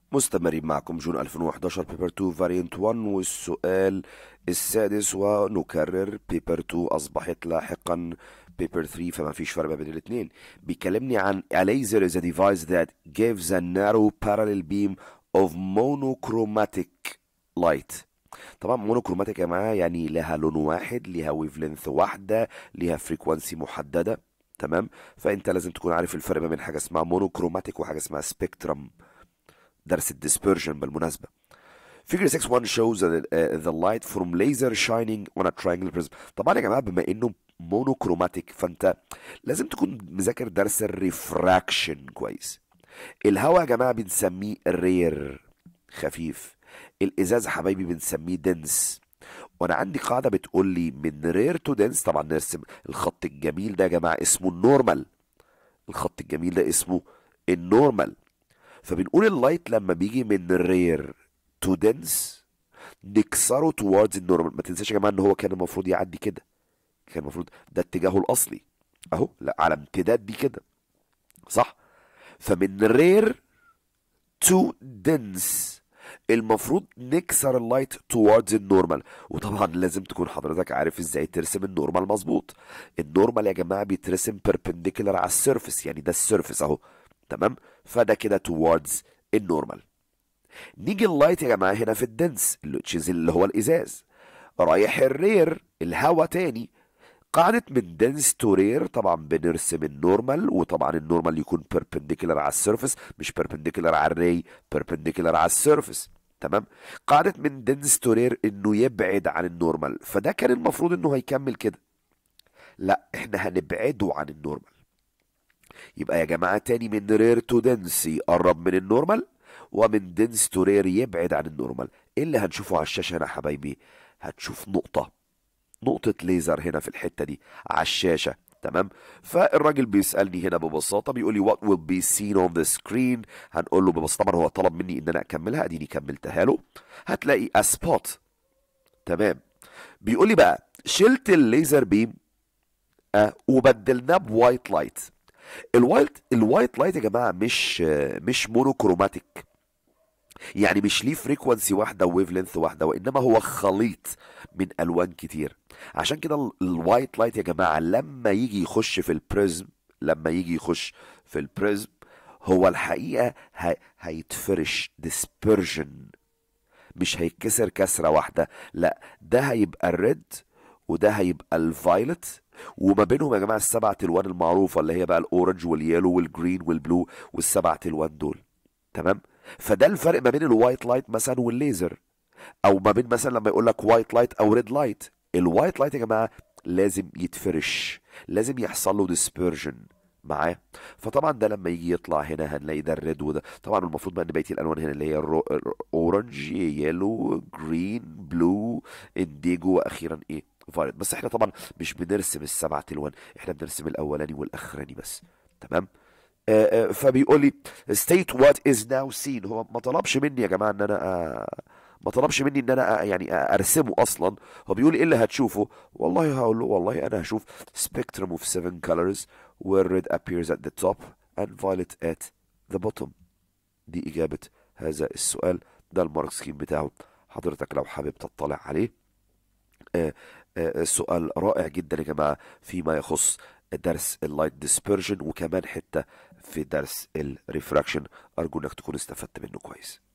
مستمرين معكم جون 2011 بيبر 2 فاريانت 1 والسؤال السادس ونكرر بيبر 2 أصبحت لاحقا بيبر 3 فما فيش فرق بين الاثنين بيكلمني عن a laser is a device that gives a narrow parallel beam of monochromatic light طبعا مونوكروماتيك يا جماعه يعني لها لون واحد ليها ويف لينث واحده ليها فريكوانسي محدده تمام فانت لازم تكون عارف الفرق ما بين حاجه اسمها مونوكروماتيك وحاجه اسمها سبيكترم درس الديسبرجن بالمناسبه Figure 6 1 shows the, uh, the light from laser shining on a triangular prism طبعا يا جماعه بما انه مونوكروماتيك فانت لازم تكون مذاكر درس الريفراكشن كويس الهواء يا جماعه بنسميه رير خفيف الازاز حبايبي بنسميه دنس وانا عندي قاعده بتقول لي من رير تو دنس طبعا نرسم الخط الجميل ده يا جماعه اسمه النورمال الخط الجميل ده اسمه النورمال فبنقول اللايت لما بيجي من رير تو دنس نكسره towards النورمال ما تنساش يا جماعه ان هو كان المفروض يعدي كده كان المفروض ده اتجاهه الاصلي اهو لا على امتداد دي كده صح فمن رير تو دنس المفروض نكسر اللايت towards النورمال وطبعا لازم تكون حضرتك عارف ازاي ترسم النورمال مظبوط النورمال يا جماعه بيترسم perpendicular على السيرفس يعني ده السيرفس اهو تمام فده كده towards النورمال نيجي اللايت يا جماعه هنا في الدنس اللي اللي هو الازاز رايح الرير الهوا تاني قاعدة من دنس تو رير طبعا بنرسم النورمال وطبعا النورمال يكون بيربنديكولار على السيرفس مش بيربنديكولار على الري بيربنديكولار على السيرفس تمام قاعدة من دنس تو رير انه يبعد عن النورمال فده كان المفروض انه هيكمل كده لا احنا هنبعده عن النورمال يبقى يا جماعة تاني من رير تو دنس يقرب من النورمال ومن دنس تو رير يبعد عن النورمال ايه اللي هنشوفه على الشاشة هنا يا حبايبي هتشوف نقطة نقطة ليزر هنا في الحتة دي على الشاشة تمام فالراجل بيسألني هنا ببساطة بيقول لي what will be seen on the screen هنقول له ببساطة طبعا هو طلب مني ان انا اكملها اديني كملتها له هتلاقي a spot تمام بيقول لي بقى شلت الليزر بيم آه وبدلناه بوايت لايت الوايت الوايت لايت يا جماعه مش آه مش مونوكروماتيك يعني مش ليه فريكونسي واحده وويف لينث واحده وانما هو خليط من الوان كتير عشان كده الوايت لايت يا جماعه لما يجي يخش في البريزم لما يجي يخش في البريزم هو الحقيقه هي... هيتفرش ديسبرجن مش هيتكسر كسره واحده لا ده هيبقى الريد وده هيبقى الفايلت وما بينهم يا جماعه السبع الوان المعروفه اللي هي بقى الاورنج واليلو والجرين والبلو والسبع الوان دول تمام فده الفرق ما بين الوايت لايت مثلا والليزر او ما بين مثلا لما يقول لك وايت لايت او ريد لايت الوايت لايت يا جماعه لازم يتفرش لازم يحصل له ديسبرجن معاه فطبعا ده لما يجي يطلع هنا هنلاقي ده الريد وده طبعا المفروض بقى ان بقيه الالوان هنا اللي هي اورنج يلو جرين بلو انديجو واخيرا ايه فايلت بس احنا طبعا مش بنرسم السبعة الوان احنا بنرسم الاولاني والاخراني بس تمام آه آه فبيقول لي state what is now seen هو ما طلبش مني يا جماعه ان انا آه ما طلبش مني ان انا يعني ارسمه اصلا هو بيقول لي ايه اللي هتشوفه والله هقول له والله انا هشوف spectrum of seven colors where red appears at the top and violet at the bottom دي اجابه هذا السؤال ده المارك سكيم بتاعه حضرتك لو حابب تطلع عليه آه آه سؤال رائع جدا يا جماعه فيما يخص درس اللايت ديسبرجن وكمان حته في درس الريفراكشن ارجو انك تكون استفدت منه كويس